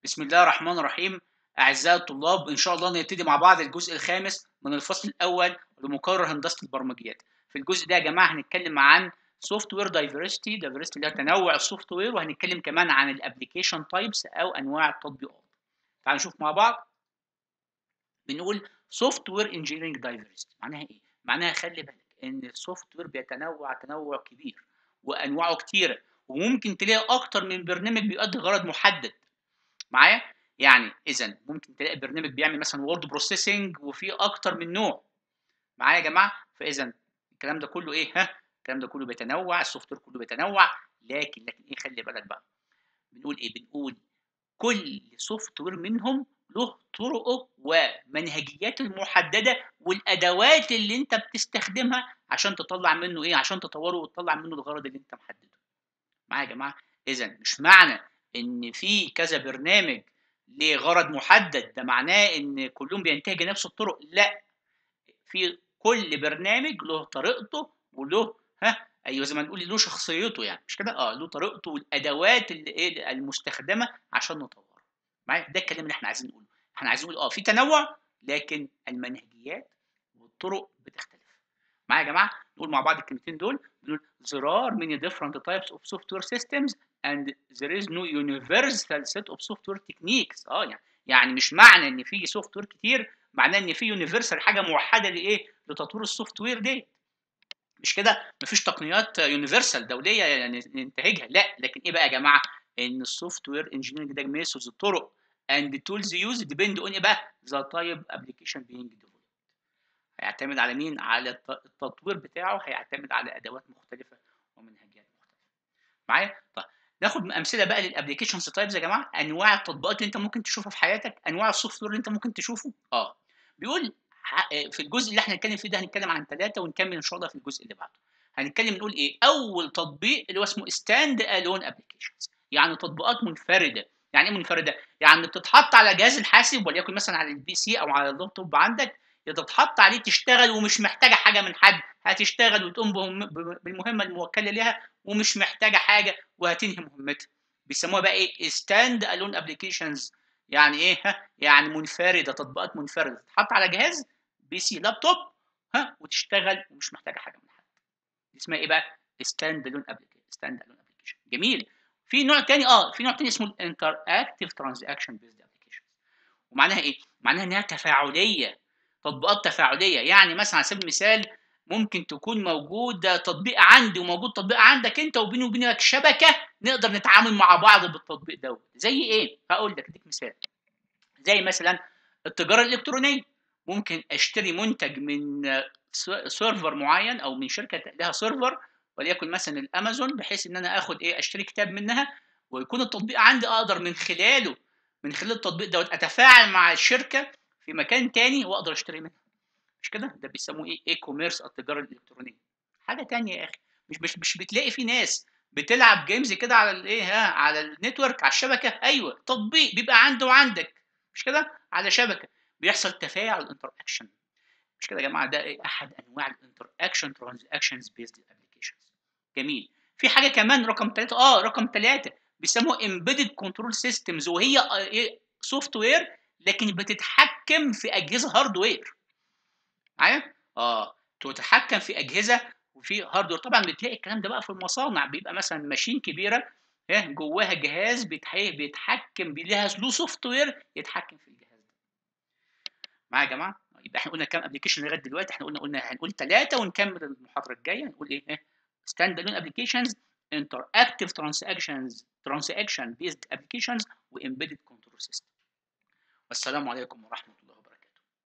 بسم الله الرحمن الرحيم أعزائي الطلاب إن شاء الله نبتدي مع بعض الجزء الخامس من الفصل الأول لمقرر هندسة البرمجيات في الجزء ده يا جماعة هنتكلم عن سوفت وير دايفرستي دايفرستي اللي هو تنوع السوفت وير وهنتكلم كمان عن الابلكيشن تايبس أو أنواع التطبيقات تعالوا نشوف مع بعض بنقول سوفت وير انجينيرنج دايفرستي معناها إيه؟ معناها خلي بالك إن السوفت وير بيتنوع تنوع كبير وأنواعه كتيرة وممكن تلاقي أكتر من برنامج بيؤدي غرض محدد معايا يعني اذا ممكن تلاقي برنامج بيعمل مثلا وورد بروسيسنج وفي اكتر من نوع معايا يا جماعه فاذا الكلام ده كله ايه ها الكلام ده كله بيتنوع السوفت وير كله بيتنوع لكن لكن ايه خلي بالك بقى بنقول ايه بنقول كل سوفت وير منهم له طرقه ومنهجياته المحدده والادوات اللي انت بتستخدمها عشان تطلع منه ايه عشان تطوره وتطلع منه الغرض اللي انت محدده معايا يا جماعه اذا مش معنى ان في كذا برنامج لغرض محدد ده معناه ان كلهم بينتهجوا نفس الطرق لا في كل برنامج له طريقته وله ها ايوه زي ما نقول له شخصيته يعني مش كده اه له طريقته والادوات اللي ايه المستخدمه عشان نطوره معايا ده الكلام اللي احنا عايزين نقوله احنا عايزين نقول اه في تنوع لكن المنهجيات والطرق بتختلف معايا يا جماعه نقول مع بعض الكلمتين دول بنقول there are many different types of software systems and there is no universal set of software techniques اه يعني يعني مش معنى ان في سوفت وير كتير معناه ان في يونيفرسال حاجه موحده لايه لتطوير السوفت وير دي مش كده مفيش تقنيات يونيفرسال دوليه يعني ننتهجها لا لكن ايه بقى يا جماعه ان السوفت وير انجينيرنج ده ميثودز الطرق and the tools used depend on ايه بقى the type application being developed هيعتمد على مين على التطوير بتاعه هيعتمد على ادوات مختلفه ومنهجيات مختلفه معايا طيب ناخد امثله بقى للابلكيشنز تايبز يا جماعه انواع التطبيقات اللي انت ممكن تشوفها في حياتك انواع السوفت وير اللي انت ممكن تشوفه اه بيقول في الجزء اللي احنا هنتكلم فيه ده هنتكلم عن ثلاثه ونكمل ان شاء الله في الجزء اللي بعده هنتكلم نقول ايه اول تطبيق اللي هو اسمه ستاند الون ابلكيشنز يعني تطبيقات منفرده يعني ايه منفرده يعني بتتحط على جهاز الحاسب وليكن مثلا على البي سي او على اللابتوب عندك تتحط عليه تشتغل ومش محتاجه حاجه من حد هتشتغل وتقوم بالمهمه الموكله ليها ومش محتاجه حاجه وهتنهي مهمتها بيسموها بقى ايه ستاند الون ابلكيشنز يعني ايه ها يعني منفرده تطبيقات منفرده تتحط على جهاز بي سي لابتوب ها وتشتغل ومش محتاجه حاجه من حد اسمها ايه بقى ستاند الون ابلكيشن ستاند الون ابلكيشن جميل في نوع تاني اه في نوع تاني اسمه الانتر اكتيف ترانزاكشن بيزد ابلكيشن ومعناها ايه معناها انها تفاعليه تطبيقات تفاعليه يعني مثلا على سبيل المثال ممكن تكون موجودة تطبيق عندي وموجود تطبيق عندك انت وبيني وبينك شبكة نقدر نتعامل مع بعض بالتطبيق دوت زي ايه؟ هقول لك اديك مثال زي مثلا التجارة الإلكترونية ممكن اشتري منتج من سيرفر معين او من شركة لها سيرفر وليكن مثلا الامازون بحيث ان انا اخد ايه اشتري كتاب منها ويكون التطبيق عندي اقدر من خلاله من خلال التطبيق دوت اتفاعل مع الشركة في مكان تاني واقدر اشتري منها مش كده ده بيسموه ايه اي كوميرس التجاره الالكترونيه حاجه تانية يا اخي مش مش مش بتلاقي في ناس بتلعب جيمز كده على الايه ها على النتورك على الشبكه ايوه تطبيق بيبقى عنده وعندك مش كده على شبكه بيحصل تفاعل انتر اكشن مش كده يا جماعه ده إيه؟ احد انواع الانتر اكشن ترانزاكشنز بيزد ابلكيشنز جميل في حاجه كمان رقم ثلاثة اه رقم ثلاثة بيسموها امبيدد كنترول سيستمز وهي ايه سوفت وير لكن بتتحكم في اجهزه هاردوير معايا؟ اه تتحكم في اجهزه وفي هاردوير طبعا بتلاقي الكلام ده بقى في المصانع بيبقى مثلا ماشين كبيره جواها جهاز بيتحكم لها له سوفت وير يتحكم في الجهاز ده. معايا يا جماعه؟ يبقى احنا قلنا كام ابلكيشن لغايه دلوقتي احنا قلنا قلنا هنقول ثلاثه ونكمل المحاضره الجايه هنقول ايه؟ ستاند الون ابلكيشنز interactive transactions transaction based applications وامبيدد كنترول سيستم والسلام عليكم ورحمه الله